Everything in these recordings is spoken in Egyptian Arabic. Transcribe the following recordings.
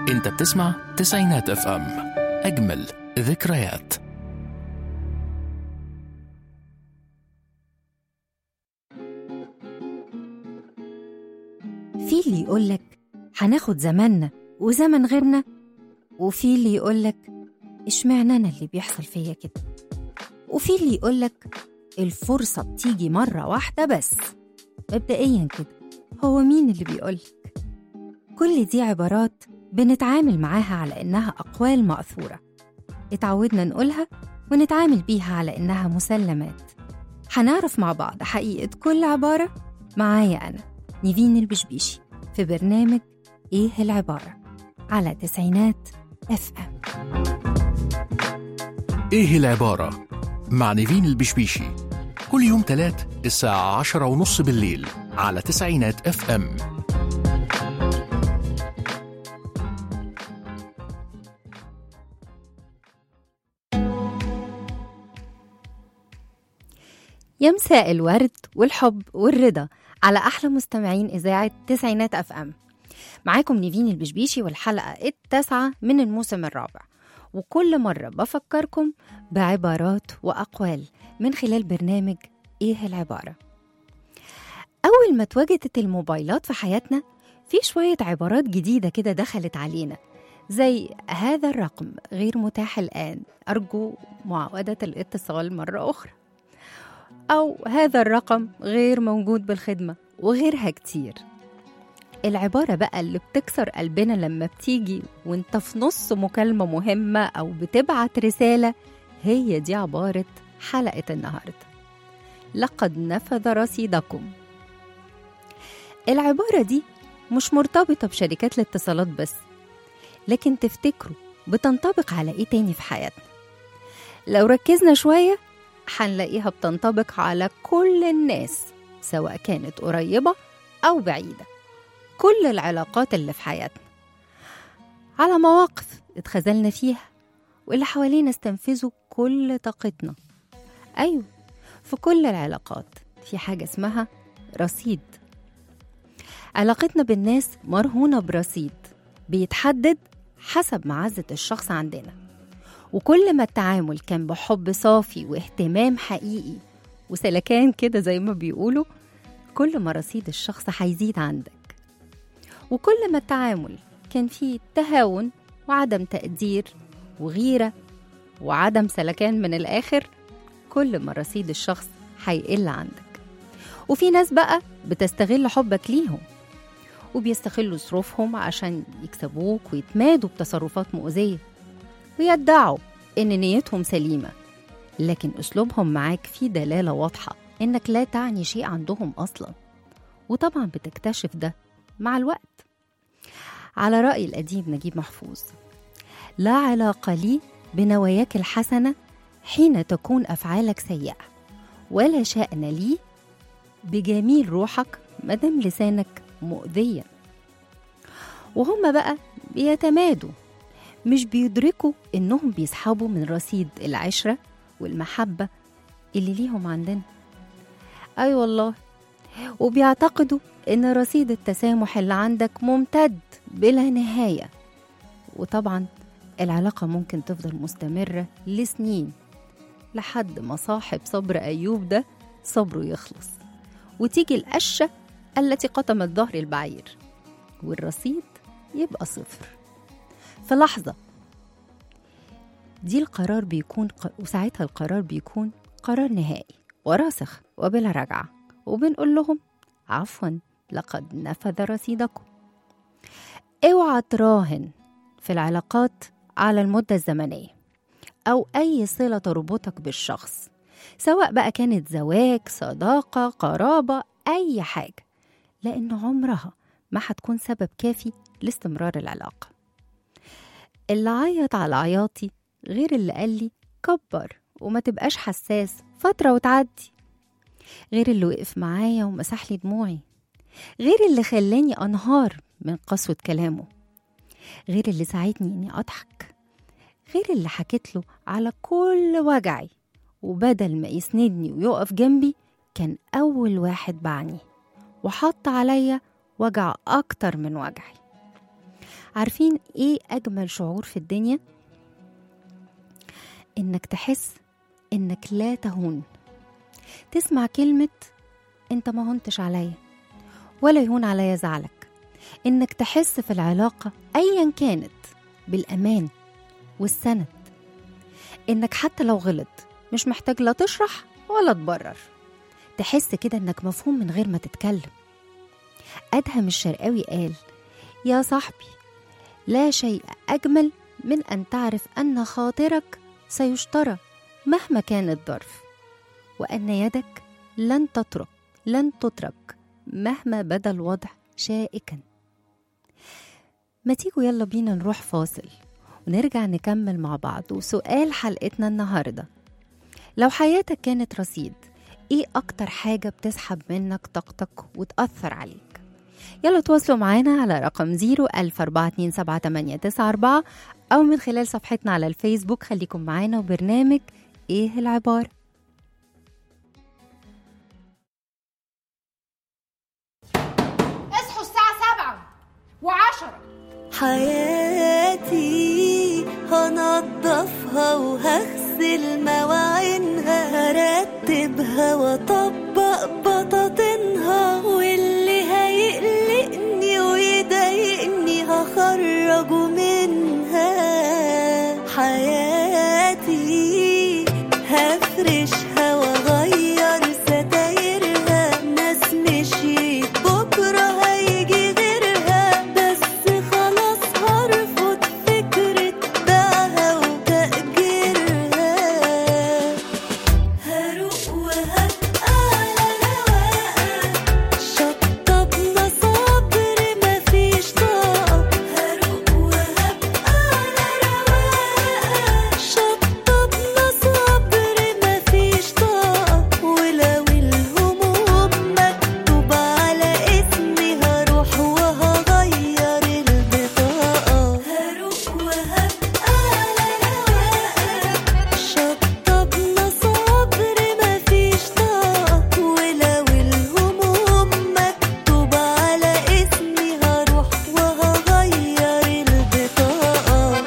انت بتسمع تسعينات اف ام اجمل ذكريات في اللي يقولك هناخد زماننا وزمن غيرنا وفي اللي يقولك اشمعنى انا اللي بيحصل فيا كده وفي اللي يقولك الفرصة بتيجي مرة واحدة بس مبدئيا كده هو مين اللي بيقولك كل دي عبارات بنتعامل معاها على إنها أقوال مأثورة اتعودنا نقولها ونتعامل بيها على إنها مسلمات هنعرف مع بعض حقيقة كل عبارة معايا أنا نيفين البشبيشي في برنامج إيه العبارة على تسعينات اف ام ايه العبارة مع نيفين البشبيشي كل يوم تلات الساعة عشرة ونص بالليل على تسعينات اف ام يا مساء الورد والحب والرضا على أحلى مستمعين إذاعة تسعينات أف أم معاكم نيفين البشبيشي والحلقة التاسعة من الموسم الرابع وكل مرة بفكركم بعبارات وأقوال من خلال برنامج إيه العبارة أول ما اتوجدت الموبايلات في حياتنا في شوية عبارات جديدة كده دخلت علينا زي هذا الرقم غير متاح الآن أرجو معاودة الاتصال مرة أخرى أو هذا الرقم غير موجود بالخدمة وغيرها كتير العبارة بقى اللي بتكسر قلبنا لما بتيجي وانت في نص مكالمة مهمة أو بتبعت رسالة هي دي عبارة حلقة النهاردة لقد نفذ رصيدكم العبارة دي مش مرتبطة بشركات الاتصالات بس لكن تفتكروا بتنطبق على ايه تاني في حياتنا لو ركزنا شوية هنلاقيها بتنطبق على كل الناس سواء كانت قريبة أو بعيدة كل العلاقات اللي في حياتنا على مواقف اتخذلنا فيها واللي حوالينا استنفذوا كل طاقتنا أيوة في كل العلاقات في حاجة اسمها رصيد علاقتنا بالناس مرهونة برصيد بيتحدد حسب معزة الشخص عندنا وكل ما التعامل كان بحب صافي واهتمام حقيقي وسلكان كده زي ما بيقولوا كل ما رصيد الشخص هيزيد عندك وكل ما التعامل كان فيه تهاون وعدم تقدير وغيرة وعدم سلكان من الآخر كل ما رصيد الشخص هيقل عندك وفي ناس بقى بتستغل حبك ليهم وبيستغلوا ظروفهم عشان يكسبوك ويتمادوا بتصرفات مؤذية ويدعوا إن نيتهم سليمة لكن أسلوبهم معاك فيه دلالة واضحة إنك لا تعني شيء عندهم أصلا وطبعا بتكتشف ده مع الوقت على رأي الأديب نجيب محفوظ لا علاقة لي بنواياك الحسنة حين تكون أفعالك سيئة ولا شأن لي بجميل روحك مدام لسانك مؤذيا وهم بقى بيتمادوا مش بيدركوا إنهم بيسحبوا من رصيد العشرة والمحبة اللي ليهم عندنا أي أيوة والله وبيعتقدوا إن رصيد التسامح اللي عندك ممتد بلا نهاية وطبعا العلاقة ممكن تفضل مستمرة لسنين لحد ما صاحب صبر أيوب ده صبره يخلص وتيجي القشة التي قطمت ظهر البعير والرصيد يبقى صفر في لحظة دي القرار بيكون وساعتها القرار بيكون قرار نهائي وراسخ وبلا رجعة وبنقول لهم عفوا لقد نفذ رصيدكم اوعى تراهن في العلاقات على المدة الزمنية أو أي صلة تربطك بالشخص سواء بقى كانت زواج صداقة قرابة أي حاجة لأن عمرها ما هتكون سبب كافي لاستمرار العلاقة اللي عيط على عياطي غير اللي قال لي كبر وما تبقاش حساس فترة وتعدي غير اللي وقف معايا ومسح لي دموعي غير اللي خلاني أنهار من قسوة كلامه غير اللي ساعدني إني أضحك غير اللي حكيت له على كل وجعي وبدل ما يسندني ويقف جنبي كان أول واحد باعني وحط عليا وجع أكتر من وجعي عارفين ايه اجمل شعور في الدنيا انك تحس انك لا تهون تسمع كلمة انت ما هنتش عليا ولا يهون عليا زعلك انك تحس في العلاقة ايا كانت بالامان والسند انك حتى لو غلط مش محتاج لا تشرح ولا تبرر تحس كده انك مفهوم من غير ما تتكلم ادهم الشرقاوي قال يا صاحبي لا شيء اجمل من ان تعرف ان خاطرك سيشترى مهما كان الظرف وان يدك لن تترك لن تترك مهما بدا الوضع شائكا ما تيجوا يلا بينا نروح فاصل ونرجع نكمل مع بعض وسؤال حلقتنا النهارده لو حياتك كانت رصيد ايه اكتر حاجة بتسحب منك طاقتك وتأثر عليك يلا تواصلوا معانا على رقم 0 أو من خلال صفحتنا على الفيسبوك خليكم معانا وبرنامج ايه العبارة اصحوا الساعة سبعة وعشرة حياتي هنضفها وهغسل مواعينها هرتبها واطبق بطاطنها واللي هيقلقني ويضايقني هخرجه منها حياتي هفرشها واغير ستايرها ناس مشيت بكره هيجي غيرها بس خلاص هرفض فكرة بيعها وتأجيرها هروق وهبقى على رواقة شطبنا صبر مفيش طاقة هروق وهبقى على رواقة شطبنا صبر مفيش طاقة ولو الهموم مكتوب على اسمي هروح وهغير البطاقة هروق وهبقى على رواقة شطبنا صبر مفيش طاقة ولو الهموم مكتوب على اسمي هروح وهغير البطاقة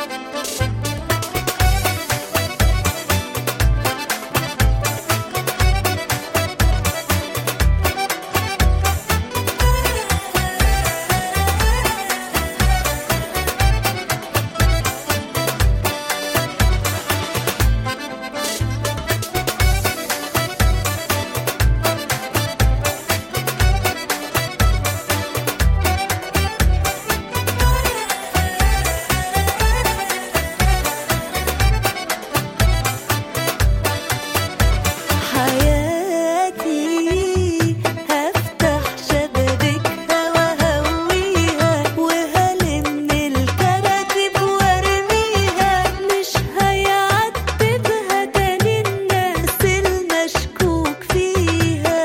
حياتي هفتح شبابيكها وهويها وهلم الكراكب وارميها مش هيعتبها تاني الناس المشكوك فيها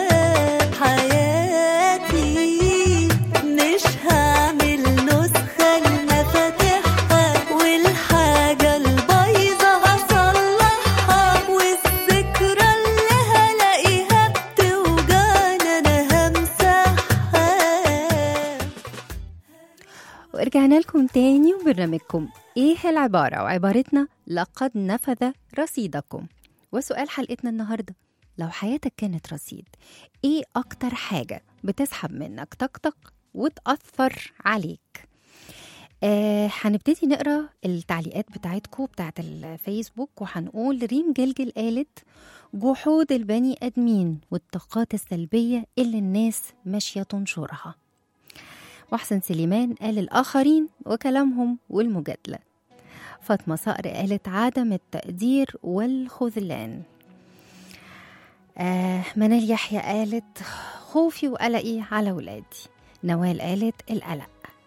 حياتي مش هعمل نسخة لمفاتيحها والحاجة البايظة هصلحها والذكرى اللي هلاقيها بتوجعني أنا همسحها ورجعنا لكم تاني وبرنامجكم ايه العبارة وعبارتنا لقد نفذ رصيدكم وسؤال حلقتنا النهاردة لو حياتك كانت رصيد ايه اكتر حاجة بتسحب منك طاقتك وتأثر عليك آه هنبتدي نقرا التعليقات بتاعتكم بتاعت الفيسبوك وهنقول ريم جلجل قالت جحود البني ادمين والطاقات السلبيه اللي الناس ماشيه تنشرها محسن سليمان قال الآخرين وكلامهم والمجادلة فاطمة صقر قالت عدم التقدير والخذلان آه منال يحيى قالت خوفي وقلقي على ولادي نوال قالت القلق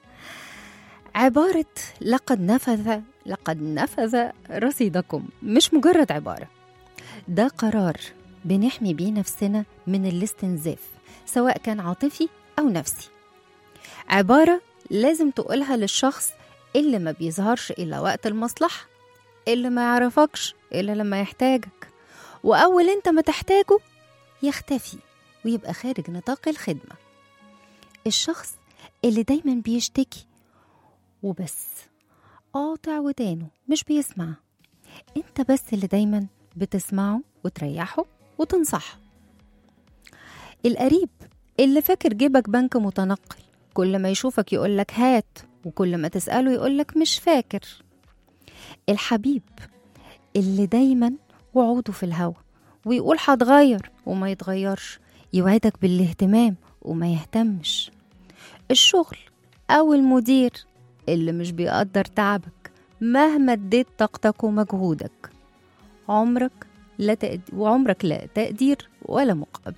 عبارة لقد نفذ لقد نفذ رصيدكم مش مجرد عبارة ده قرار بنحمي بيه نفسنا من الاستنزاف سواء كان عاطفي أو نفسي عبارة لازم تقولها للشخص اللي ما بيظهرش إلا وقت المصلحة اللي ما يعرفكش إلا لما يحتاجك وأول أنت ما تحتاجه يختفي ويبقى خارج نطاق الخدمة الشخص اللي دايما بيشتكي وبس قاطع ودانه مش بيسمع انت بس اللي دايما بتسمعه وتريحه وتنصحه القريب اللي فاكر جيبك بنك متنقل كل ما يشوفك يقولك هات وكل ما تسأله يقولك مش فاكر الحبيب اللي دايما وعوده في الهوا ويقول هتغير وما يتغيرش يوعدك بالاهتمام وما يهتمش الشغل أو المدير اللي مش بيقدر تعبك مهما اديت طاقتك ومجهودك عمرك لا تقد... وعمرك لا تقدير ولا مقابل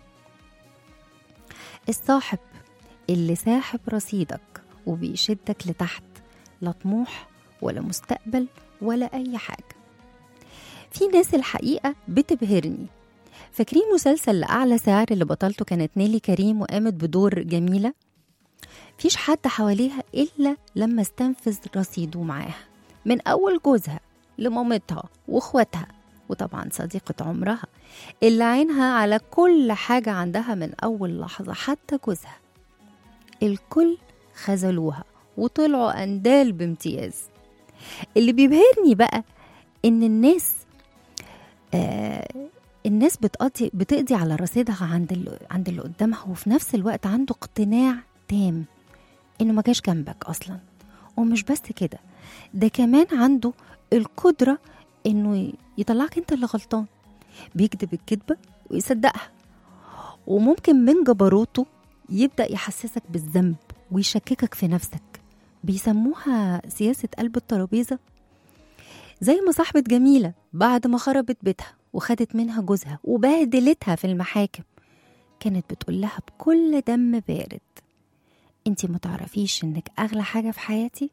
الصاحب اللي ساحب رصيدك وبيشدك لتحت لا طموح ولا مستقبل ولا أي حاجة في ناس الحقيقة بتبهرني فاكرين مسلسل لأعلى سعر اللي بطلته كانت نيلي كريم وقامت بدور جميلة فيش حد حواليها إلا لما استنفذ رصيده معاها من أول جوزها لمامتها وإخواتها وطبعا صديقة عمرها اللي عينها على كل حاجة عندها من أول لحظة حتى جوزها الكل خذلوها وطلعوا أندال بامتياز اللي بيبهرني بقى إن الناس آه الناس بتقضي بتقضي على رصيدها عند اللي عند اللي قدامها وفي نفس الوقت عنده اقتناع تام انه ما جاش جنبك اصلا ومش بس كده ده كمان عنده القدرة انه يطلعك انت اللي غلطان بيكذب الكذبة ويصدقها وممكن من جبروته يبدأ يحسسك بالذنب ويشككك في نفسك بيسموها سياسة قلب الترابيزة زي ما صاحبة جميلة بعد ما خربت بيتها وخدت منها جوزها وبهدلتها في المحاكم كانت بتقول لها بكل دم بارد انتي متعرفيش انك اغلى حاجة في حياتي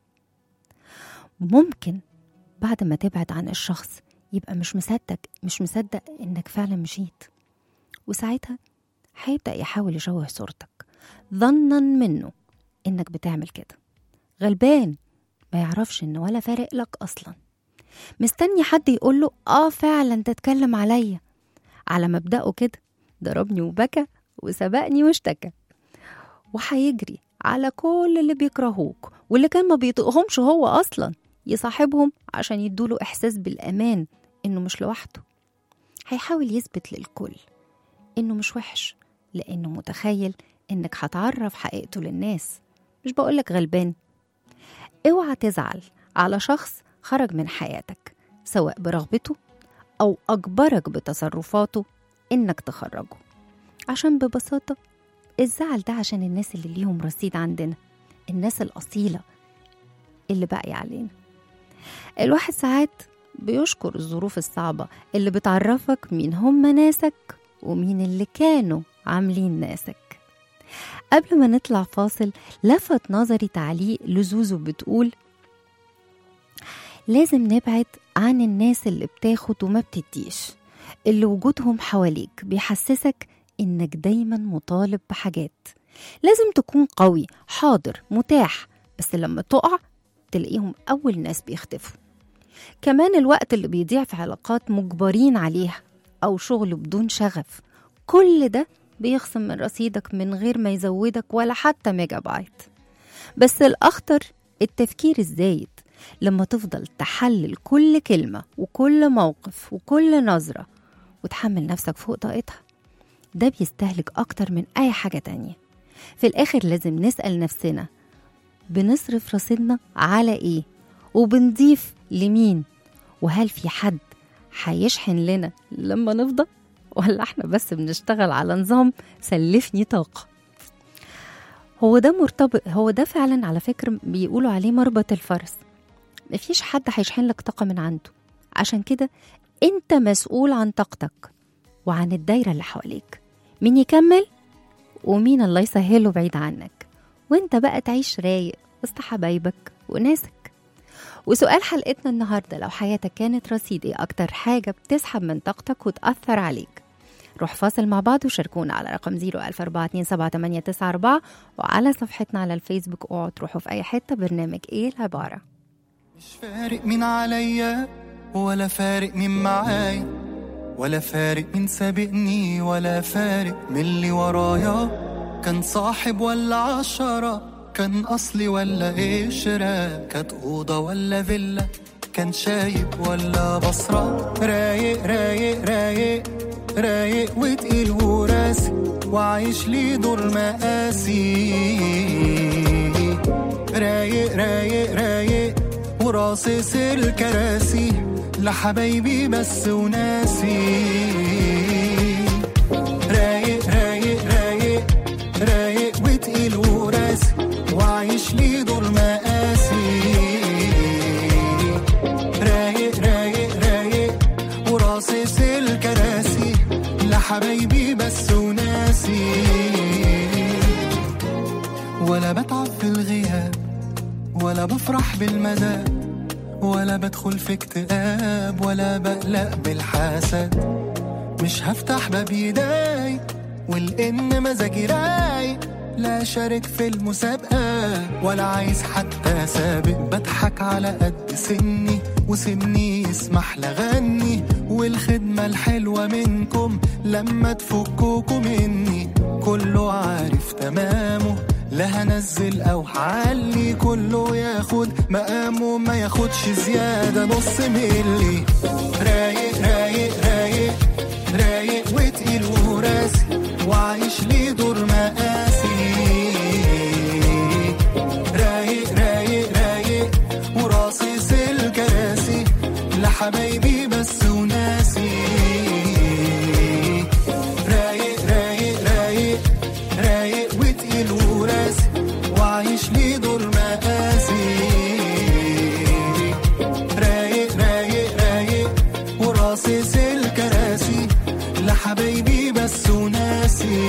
ممكن بعد ما تبعد عن الشخص يبقى مش مصدق مش مصدق انك فعلا مشيت وساعتها هيبدأ يحاول يشوه صورتك ظنا منه انك بتعمل كده غلبان ما يعرفش ان ولا فارق لك اصلا مستني حد يقول له اه فعلا تتكلم عليا على مبدأه كده ضربني وبكى وسبقني واشتكى وهيجري على كل اللي بيكرهوك واللي كان ما بيطيقهمش هو اصلا يصاحبهم عشان يدوله احساس بالامان انه مش لوحده هيحاول يثبت للكل انه مش وحش لانه متخيل انك هتعرف حقيقته للناس مش بقولك غلبان اوعى تزعل على شخص خرج من حياتك سواء برغبته او اجبرك بتصرفاته انك تخرجه عشان ببساطه الزعل ده عشان الناس اللي ليهم رصيد عندنا الناس الأصيلة اللي باقي علينا الواحد ساعات بيشكر الظروف الصعبة اللي بتعرفك مين هم ناسك ومين اللي كانوا عاملين ناسك قبل ما نطلع فاصل لفت نظري تعليق لزوزو بتقول لازم نبعد عن الناس اللي بتاخد وما بتديش اللي وجودهم حواليك بيحسسك إنك دايما مطالب بحاجات لازم تكون قوي حاضر متاح بس لما تقع تلاقيهم أول ناس بيختفوا كمان الوقت اللي بيضيع في علاقات مجبرين عليها أو شغل بدون شغف كل ده بيخصم من رصيدك من غير ما يزودك ولا حتى ميجا بايت بس الأخطر التفكير الزايد لما تفضل تحلل كل كلمة وكل موقف وكل نظرة وتحمل نفسك فوق طاقتها ده بيستهلك أكتر من أي حاجة تانية في الآخر لازم نسأل نفسنا بنصرف رصيدنا على إيه وبنضيف لمين وهل في حد هيشحن لنا لما نفضى ولا احنا بس بنشتغل على نظام سلفني طاقة هو ده مرتبط هو ده فعلا على فكرة بيقولوا عليه مربط الفرس مفيش حد هيشحن لك طاقة من عنده عشان كده انت مسؤول عن طاقتك وعن الدايرة اللي حواليك مين يكمل ومين الله يسهله بعيد عنك وانت بقى تعيش رايق وسط حبايبك وناسك وسؤال حلقتنا النهاردة لو حياتك كانت رصيد ايه أكتر حاجة بتسحب من طاقتك وتأثر عليك روح فاصل مع بعض وشاركونا على رقم 014278994 وعلى صفحتنا على الفيسبوك اوعوا تروحوا في أي حتة برنامج ايه العبارة مش فارق مين عليا ولا فارق مين معايا ولا فارق مين سابقني ولا فارق من اللي ورايا كان صاحب ولا عشرة كان أصلي ولا قشرة كانت أوضة ولا فيلا كان شايب ولا بصرة رايق رايق رايق رايق وتقيل وراسي وعايش لي دور مقاسي رايق رايق رايق وراصص الكراسي لحبايبي بس وناسي رايق رايق رايق رايق وتقيل وراسي وعايش لي دور مقاسي رايق رايق رايق وراصص الكراسي لحبايبي بس وناسي ولا بتعب في الغياب ولا بفرح بالمدى ولا بدخل في اكتئاب ولا بقلق بالحسد مش هفتح باب يداي والإن مزاجي رايق لا شارك في المسابقة ولا عايز حتى سابق بضحك على قد سني وسني يسمح لغني والخدمة الحلوة منكم لما تفكوكوا مني كله عارف تمامه لا هنزل او هعلي كله ياخد مقامه ما ياخدش زيادة نص ملي رايق رايق رايق رايق وتقيل وراسي وعايش لي دور مقاسي رايق رايق رايق وراصص الكراسي لحبايبي بس وناسي رايق رايق رايق رايق وتقيل وراسي وعايش لي دور مقاسي رايق رايق رايق وراصص الكراسي لحبايبي بس وناسي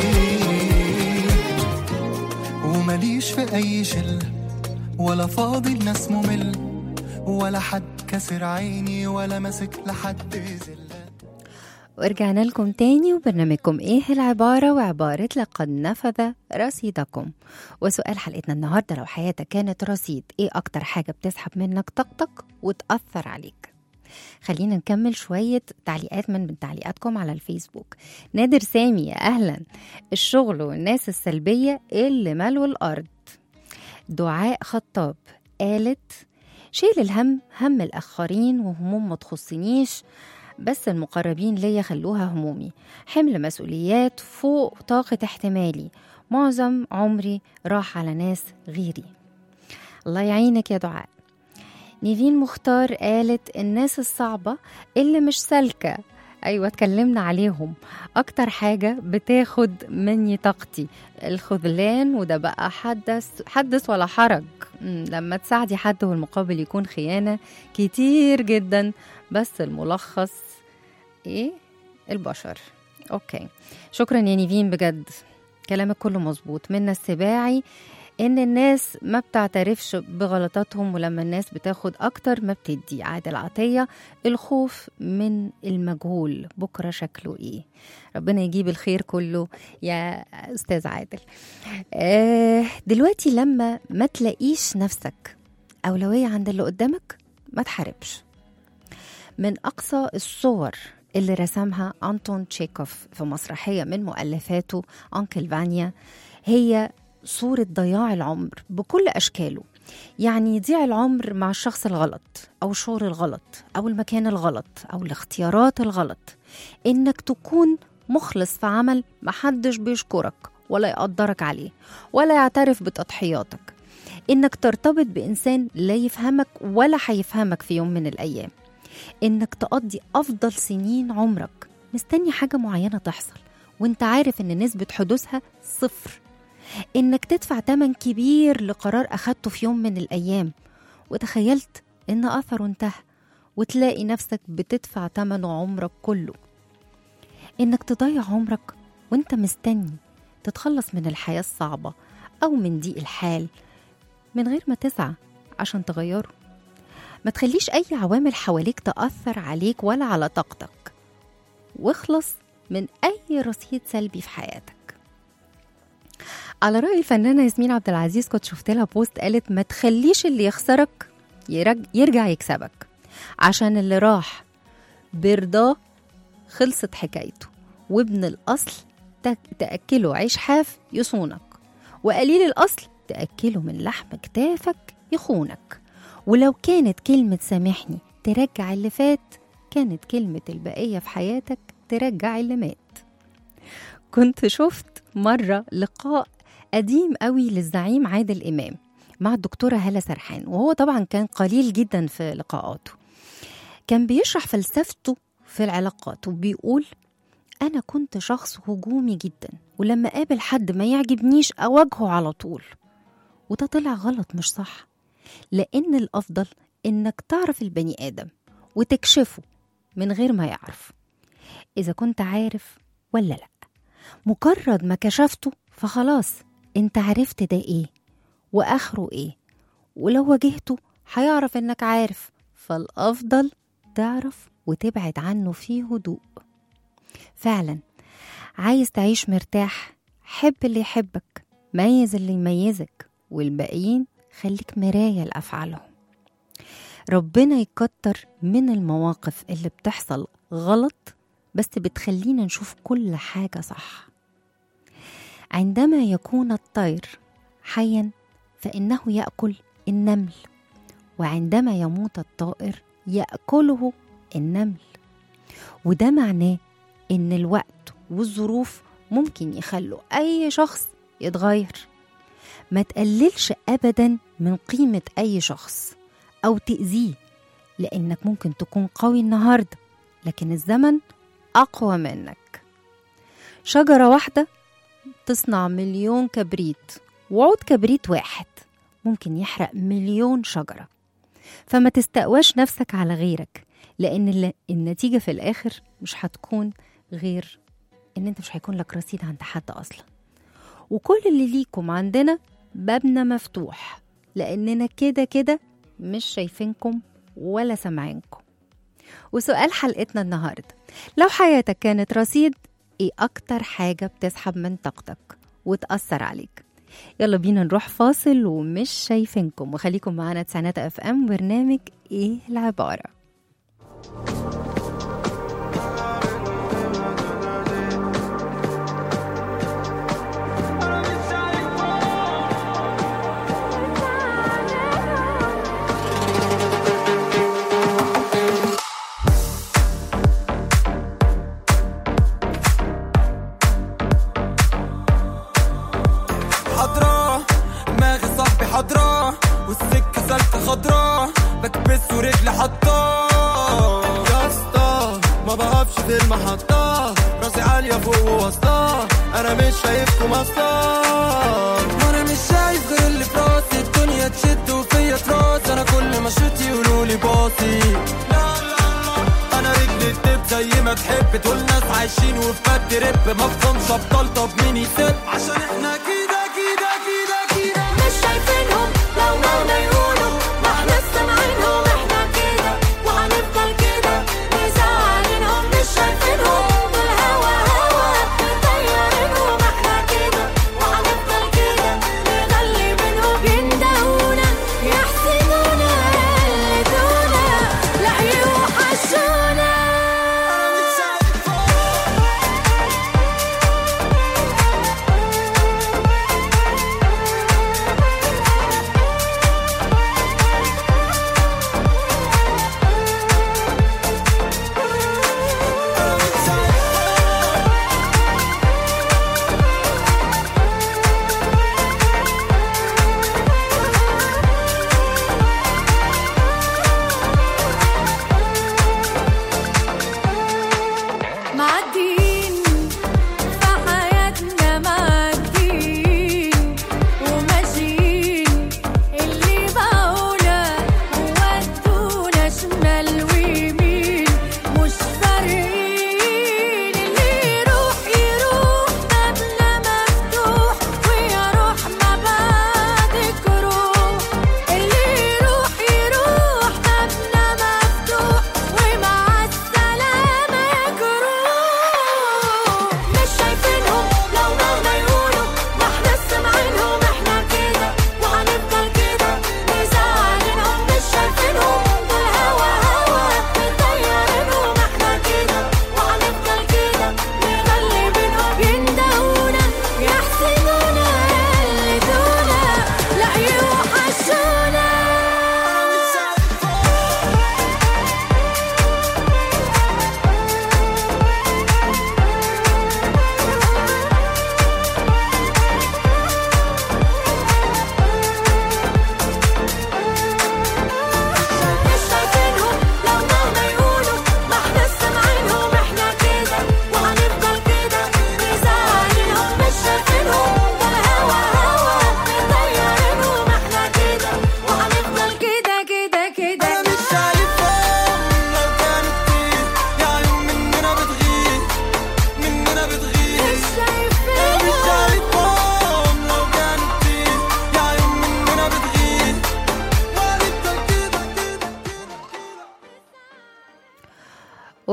ومليش في أي شلة ولا فاضي الناس ممل ولا حد كسر عيني ولا ماسك لحد زلة ورجعنا لكم تاني وبرنامجكم ايه العبارة وعبارة لقد نفذ رصيدكم وسؤال حلقتنا النهاردة لو حياتك كانت رصيد ايه اكتر حاجة بتسحب منك طاقتك وتأثر عليك خلينا نكمل شوية تعليقات من من تعليقاتكم على الفيسبوك نادر سامي يا أهلا الشغل والناس السلبية اللي ملوا الأرض دعاء خطاب قالت شيل الهم هم الآخرين وهموم ما تخصنيش بس المقربين ليا خلوها همومي حمل مسؤوليات فوق طاقة احتمالي معظم عمري راح على ناس غيري الله يعينك يا دعاء نيفين مختار قالت الناس الصعبة اللي مش سالكة أيوة اتكلمنا عليهم أكتر حاجة بتاخد مني طاقتي الخذلان وده بقى حدث حدث ولا حرج مم، لما تساعدي حد والمقابل يكون خيانة كتير جدا بس الملخص ايه البشر اوكي شكرا يا نيفين بجد كلامك كله مظبوط منا السباعي ان الناس ما بتعترفش بغلطاتهم ولما الناس بتاخد اكتر ما بتدي عادل عطيه الخوف من المجهول بكره شكله ايه ربنا يجيب الخير كله يا استاذ عادل آه دلوقتي لما ما تلاقيش نفسك اولويه عند اللي قدامك ما تحاربش من أقصى الصور اللي رسمها أنتون تشيكوف في مسرحية من مؤلفاته أنكل فانيا هي صورة ضياع العمر بكل أشكاله يعني يضيع العمر مع الشخص الغلط أو الشغل الغلط أو المكان الغلط أو الاختيارات الغلط إنك تكون مخلص في عمل محدش بيشكرك ولا يقدرك عليه ولا يعترف بتضحياتك إنك ترتبط بإنسان لا يفهمك ولا هيفهمك في يوم من الأيام انك تقضي افضل سنين عمرك مستني حاجه معينه تحصل وانت عارف ان نسبه حدوثها صفر انك تدفع تمن كبير لقرار اخدته في يوم من الايام وتخيلت ان اثره انتهى وتلاقي نفسك بتدفع تمن عمرك كله انك تضيع عمرك وانت مستني تتخلص من الحياه الصعبه او من ضيق الحال من غير ما تسعى عشان تغيره ما تخليش أي عوامل حواليك تأثر عليك ولا على طاقتك واخلص من أي رصيد سلبي في حياتك على رأي الفنانة ياسمين عبد العزيز كنت شفت لها بوست قالت ما تخليش اللي يخسرك يرج- يرجع يكسبك عشان اللي راح برضاه خلصت حكايته وابن الأصل تك- تأكله عيش حاف يصونك وقليل الأصل تأكله من لحم كتافك يخونك ولو كانت كلمة سامحني ترجع اللي فات كانت كلمة البقية في حياتك ترجع اللي مات كنت شفت مرة لقاء قديم قوي للزعيم عادل إمام مع الدكتورة هالة سرحان وهو طبعا كان قليل جدا في لقاءاته كان بيشرح فلسفته في العلاقات وبيقول أنا كنت شخص هجومي جدا ولما قابل حد ما يعجبنيش أواجهه على طول وده طلع غلط مش صح لأن الأفضل إنك تعرف البني آدم وتكشفه من غير ما يعرف إذا كنت عارف ولا لأ مجرد ما كشفته فخلاص انت عرفت ده ايه واخره ايه ولو واجهته هيعرف انك عارف فالافضل تعرف وتبعد عنه في هدوء فعلا عايز تعيش مرتاح حب اللي يحبك ميز اللي يميزك والباقيين خليك مراية لأفعالهم ربنا يكتر من المواقف اللي بتحصل غلط بس بتخلينا نشوف كل حاجة صح عندما يكون الطير حيا فإنه يأكل النمل وعندما يموت الطائر يأكله النمل وده معناه إن الوقت والظروف ممكن يخلوا أي شخص يتغير ما تقللش أبدا من قيمة أي شخص أو تأذيه لأنك ممكن تكون قوي النهاردة لكن الزمن أقوى منك شجرة واحدة تصنع مليون كبريت وعود كبريت واحد ممكن يحرق مليون شجرة فما تستقواش نفسك على غيرك لأن ال- النتيجة في الآخر مش هتكون غير إن أنت مش هيكون لك رصيد عند حد أصلا وكل اللي ليكم عندنا بابنا مفتوح لأننا كده كده مش شايفينكم ولا سامعينكم وسؤال حلقتنا النهاردة لو حياتك كانت رصيد ايه أكتر حاجة بتسحب من طاقتك وتأثر عليك يلا بينا نروح فاصل ومش شايفينكم وخليكم معانا تسعينات اف ام برنامج ايه العبارة حضرا دماغي صاحبي حضرا والسكة سالكة خضرا بكبس ورجلي حطاه يا اسطى ما بقفش في المحطة راسي عالية فوق ووسطاه انا مش شايفكم اصلا وانا مش شايف غير اللي في راسي الدنيا تشد وفيا تراس انا كل ما شوت يقولوا لي باصي لا لا لا انا رجلي تدب زي ما تحب تقول ناس عايشين وفي مد رب ما بفهمش ابطال طب مين يسب عشان احنا كده كده كده كده مش شايفينهم لو مهما يقولوا ما احنا سامعينهم احنا كده وهنفضل كده مزعلينهم مش شايفينهم والهوا هوا مطيرينهم احنا كده وهنفضل كده نغلي منهم يندهونا يحسدونا يقلدونا لا يوحشونا مش شايف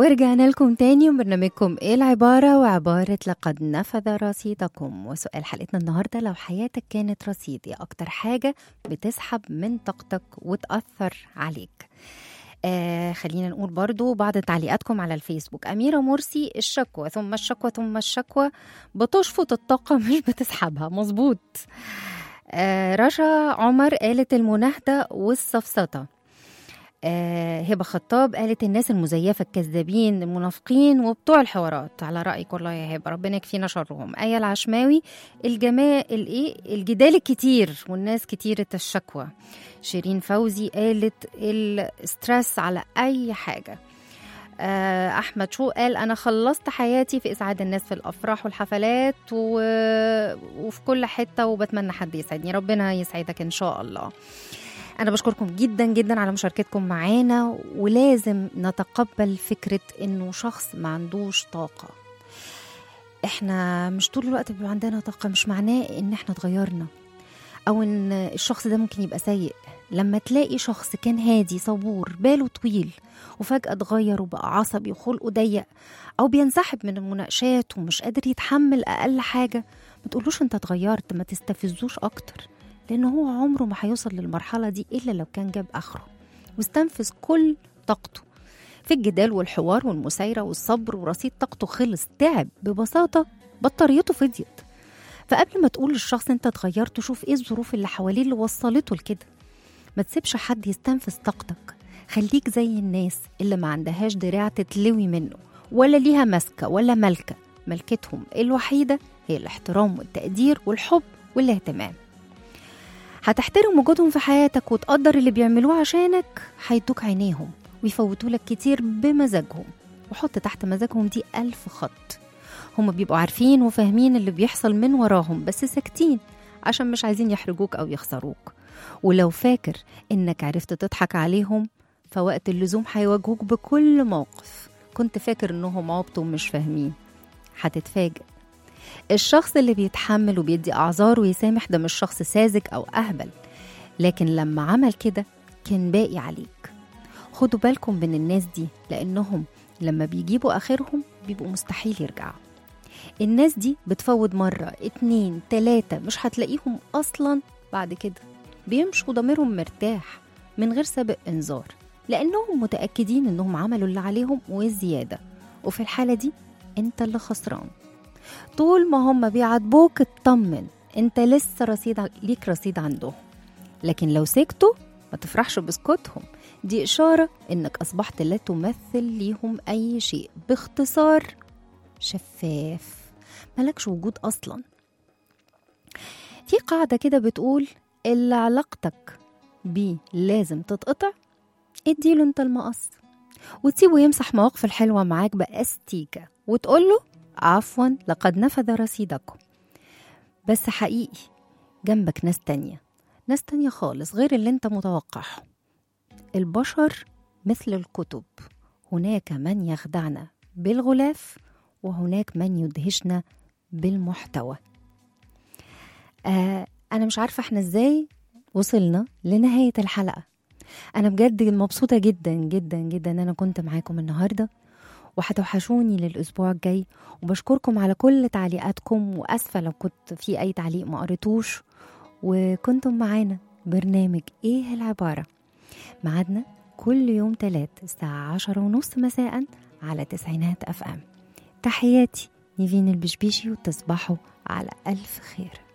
ورجعنا لكم تاني وبرنامجكم ايه العبارة وعبارة لقد نفذ رصيدكم وسؤال حلقتنا النهاردة لو حياتك كانت رصيد ايه أكتر حاجة بتسحب من طاقتك وتأثر عليك آه خلينا نقول برضو بعض تعليقاتكم على الفيسبوك أميرة مرسي الشكوى ثم الشكوى ثم الشكوى بتشفط الطاقة مش بتسحبها مظبوط آه رشا عمر قالت المناهدة والسفسطة آه هبة خطاب قالت الناس المزيفة الكذابين المنافقين وبتوع الحوارات على رأيك والله يا هبة ربنا يكفينا شرهم آية العشماوي الجماء الايه الجدال الكتير والناس كتيرة الشكوى شيرين فوزي قالت الستريس على أي حاجة آه، أحمد شو قال أنا خلصت حياتي في إسعاد الناس في الأفراح والحفلات و... وفي كل حتة وبتمنى حد يسعدني ربنا يسعدك إن شاء الله أنا بشكركم جدا جدا على مشاركتكم معانا ولازم نتقبل فكرة إنه شخص ما عندوش طاقة إحنا مش طول الوقت بيبقى عندنا طاقة مش معناه إن إحنا اتغيرنا أو إن الشخص ده ممكن يبقى سيء لما تلاقي شخص كان هادي صبور باله طويل وفجأة اتغير وبقى عصبي وخلقه ضيق أو بينسحب من المناقشات ومش قادر يتحمل أقل حاجة ما تقولوش أنت اتغيرت ما تستفزوش أكتر لأن هو عمره ما هيوصل للمرحلة دي إلا لو كان جاب آخره واستنفذ كل طاقته في الجدال والحوار والمسايرة والصبر ورصيد طاقته خلص تعب ببساطة بطاريته فضيت فقبل ما تقول للشخص انت اتغيرت شوف ايه الظروف اللي حواليه اللي وصلته لكده ما تسيبش حد يستنفذ طاقتك خليك زي الناس اللي ما عندهاش دراع تتلوي منه ولا ليها ماسكة ولا ملكة ملكتهم الوحيدة هي الاحترام والتقدير والحب والاهتمام هتحترم وجودهم في حياتك وتقدر اللي بيعملوه عشانك هيدوك عينيهم ويفوتوا لك كتير بمزاجهم وحط تحت مزاجهم دي ألف خط هما بيبقوا عارفين وفاهمين اللي بيحصل من وراهم بس ساكتين عشان مش عايزين يحرجوك أو يخسروك ولو فاكر إنك عرفت تضحك عليهم فوقت اللزوم هيواجهوك بكل موقف كنت فاكر إنهم عبطوا ومش فاهمين هتتفاجئ الشخص اللي بيتحمل وبيدي أعذار ويسامح ده مش شخص ساذج أو أهبل لكن لما عمل كده كان باقي عليك خدوا بالكم من الناس دي لأنهم لما بيجيبوا آخرهم بيبقوا مستحيل يرجعوا الناس دي بتفوض مرة اتنين تلاتة مش هتلاقيهم أصلا بعد كده بيمشوا ضميرهم مرتاح من غير سابق إنذار لأنهم متأكدين إنهم عملوا اللي عليهم وزيادة وفي الحالة دي أنت اللي خسران طول ما هم بيعاتبوك اطمن انت لسه رصيد ع- ليك رصيد عندهم لكن لو سكتوا ما تفرحش بسكوتهم دي إشارة إنك أصبحت لا تمثل ليهم أي شيء باختصار شفاف ملكش وجود أصلا في قاعدة كده بتقول اللي علاقتك بيه لازم تتقطع اديله انت المقص وتسيبه يمسح مواقف الحلوة معاك بأستيكة وتقوله عفوا لقد نفذ رصيدكم بس حقيقي جنبك ناس تانية ناس تانية خالص غير اللي انت متوقعه البشر مثل الكتب هناك من يخدعنا بالغلاف وهناك من يدهشنا بالمحتوى آه أنا مش عارفة احنا ازاي وصلنا لنهاية الحلقة أنا بجد مبسوطة جدا جدا جدا إن أنا كنت معاكم النهاردة وهتوحشوني للأسبوع الجاي وبشكركم على كل تعليقاتكم وأسفة لو كنت في أي تعليق ما قريتوش وكنتم معانا برنامج إيه العبارة معادنا كل يوم تلات الساعة عشرة ونص مساء على تسعينات أف أم تحياتي نيفين البشبيشي وتصبحوا على ألف خير